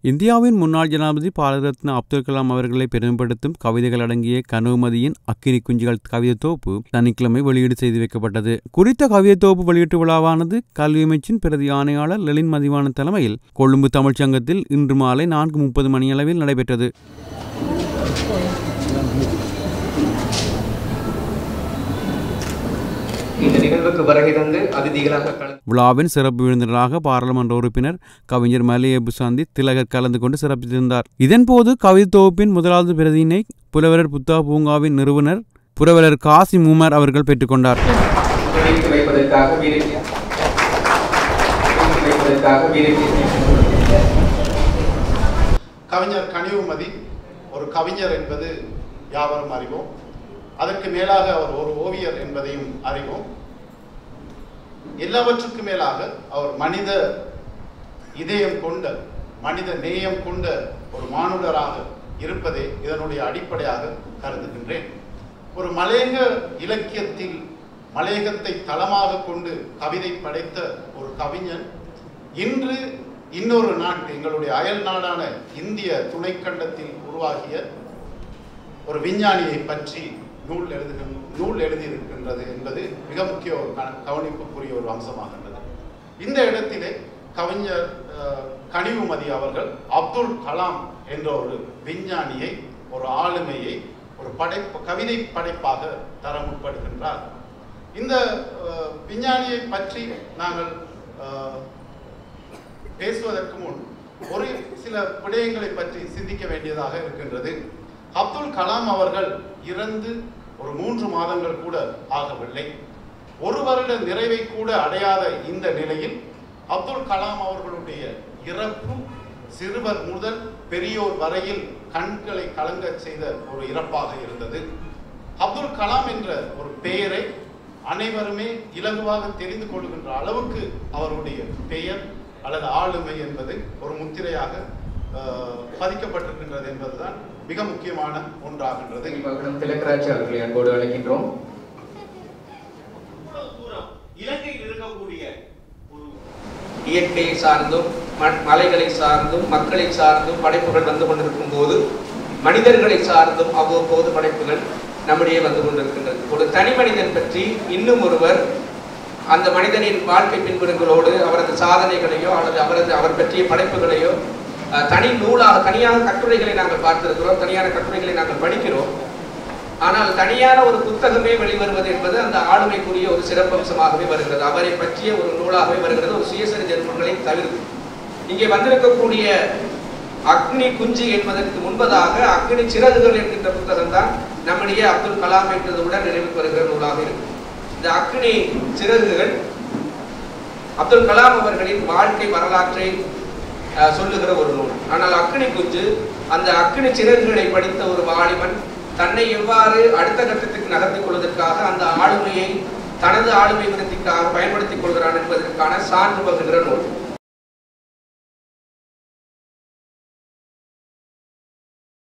இந்தியாவின் முன்னாள் ஜனாதிபதி பாரதரத்ன அப்துல் கலாம் அவர்களை பெருமைப்படுத்தும் கவிதைகள் அடங்கிய கனவுமதியின் அக்கினி குஞ்சுகள் கவிதை தொகுப்பு சனிக்கிழமை வெளியீடு செய்து வைக்கப்பட்டது குறித்த கவிதை தொகுப்பு வெளியீட்டு விழாவானது கல்வி அமைச்சின் பிரதி ஆணையாளர் லெலின் மதிவான தலைமையில் கொழும்பு தமிழ்ச்சங்கத்தில் இன்று மாலை நான்கு முப்பது மணியளவில் நடைபெற்றது இந்த நிகழ்வுக்கு வருகை தந்து அதிதிகளாக கலந்து விழாவின் சிறப்பு விருந்தினராக பாராளுமன்ற உறுப்பினர் கவிஞர் மலையபு சாந்தி திலகர் கலந்து கொண்டு சிறப்பித்திருந்தார் இதன்போது கவிதை தொகுப்பின் முதலாவது பிரதியினை புலவரர் புத்தா பூங்காவின் நிறுவனர் புரவலர் காசிம் உமர் அவர்கள் பெற்றுக்கொண்டார் இணைத்து வைப்பதற்காக வீரத்தை இணைத்து வைப்பதற்காக வீரத்தை கவிஞர் கனிவுமதி ஒரு கவிஞர் என்பது யாவரும் அறிவோம் அதற்கு மேலாக அவர் ஒரு ஓவியர் என்பதையும் அறிவோம் எல்லாவற்றுக்கும் மேலாக அவர் மனித இதயம் கொண்ட மனித நேயம் கொண்ட ஒரு மானுடராக இருப்பதே இதனுடைய அடிப்படையாக கருதுகின்றேன் ஒரு மலையக இலக்கியத்தில் மலையகத்தை தளமாக கொண்டு கவிதை படைத்த ஒரு கவிஞன் இன்று இன்னொரு நாட்டு எங்களுடைய அயல் நாடான இந்திய துணைக்கண்டத்தில் உருவாகிய ஒரு விஞ்ஞானியை பற்றி நூல் எழுதுகிற நூல் எழுதியிருக்கின்றது என்பது மிக முக்கிய ஒரு க- கவனிப்புக்குரிய ஒரு அம்சமாகின்றது இந்த இடத்திலே கவிஞர் அஹ், கனிவுமதி அவர்கள் அப்துல் கலாம் என்ற ஒரு விஞ்ஞானியை ஒரு ஆளுமையை ஒரு படைப்பு கவிதை படைப்பாக தர முற்படுகின்றார் இந்த அஹ், விஞ்ஞானியை பற்றி நாங்கள் அஹ், பேசுவதற்கு முன் ஒரு சில விடயங்களை பற்றி சிந்திக்க வேண்டியதாக இருக்கின்றது அப்துல் கலாம் அவர்கள் இறந்து ஒரு மூன்று மாதங்கள் கூட ஆகவில்லை ஒரு வருட நிறைவை கூட அடையாத இந்த நிலையில் அப்துல் கலாம் அவர்களுடைய இறப்பு சிறுவர் முதல் பெரியோர் வரையில் கண்களை கலங்கச் செய்த ஒரு இறப்பாக இருந்தது அப்துல் கலாம் என்ற ஒரு பெயரை அனைவருமே இலகுவாக தெரிந்து கொள்கின்ற அளவுக்கு அவருடைய பெயர் அல்லது ஆளுமை என்பது ஒரு முத்திரையாக அஹ், பதிக்கப்பட்டிருக்கின்றது என்பதுதான் மிக முக்கியமான ஒன்றாகின்றது மகுடம் திலக்கராட்சி அவர்களை அன்போடு அழைக்கின்றோம் இவ்வளவு தூரம் இலங்கையில் இருக்கக்கூடிய ஒரு இயற்கையை சார்ந்தும் ம- மலைகளை சார்ந்தும் மக்களை சார்ந்தும் படைப்புகள் வந்து கொண்டிருக்கும் போது மனிதர்களை சார்ந்தும் அவ்வப்போது படைப்புகள் நம்மிடையே வந்து கொண்டிருக்கின்றது ஒரு தனி மனிதன் பற்றி இன்னும் ஒருவர் அந்த மனிதனின் வாழ்க்கை பின்புலங்களோடு அவரது சாதனைகளையோ அல்லது அவரது அவர் பற்றிய படைப்புகளையோ அஹ், தனி நூலாக தனியாக கட்டுரைகளை நாங்கள் பார்த்திருக்கிறோம் தனியான கட்டுரைகளை நாங்கள் படிக்கிறோம் ஆனால் தனியான ஒரு புத்தகமே வெளிவருவது என்பது அந்த ஆளுமைக்குரிய ஒரு சிறப்பம்சமாகவே வருகிறது அவரை பற்றிய ஒரு நூலாகவே வருகிறது ஒரு சுயசரிதை நூல்களை தவிர்த்து இங்கே வந்திருக்கக்கூடிய அக்னி குஞ்சு என்பதற்கு முன்பதாக அக்னி சிறகுகள் என்கின்ற புத்தகம் தான் நம்முடைய அப்துல் கலாம் என்றதுடன் நினைவுக்கு வருகிற நூலாக இருக்கு இந்த அக்னி சிறகுகள் அப்துல் கலாம் அவர்களின் வாழ்க்கை வரலாற்றை அஹ், சொல்லுகிற ஒரு நூல் ஆனால் அக்னி குஞ்சு அந்த அக்னி சிறகுகளை படித்த ஒரு வாலிபன் தன்னை எவ்வாறு அடுத்த கட்டத்துக்கு நகர்த்திக் கொள்வதற்காக அந்த ஆளுமையை தனது ஆளுமை விருத்திக்காக பயன்படுத்திக் கொள்கிறான் என்பதற்கான சான்று பகுகிற நூல்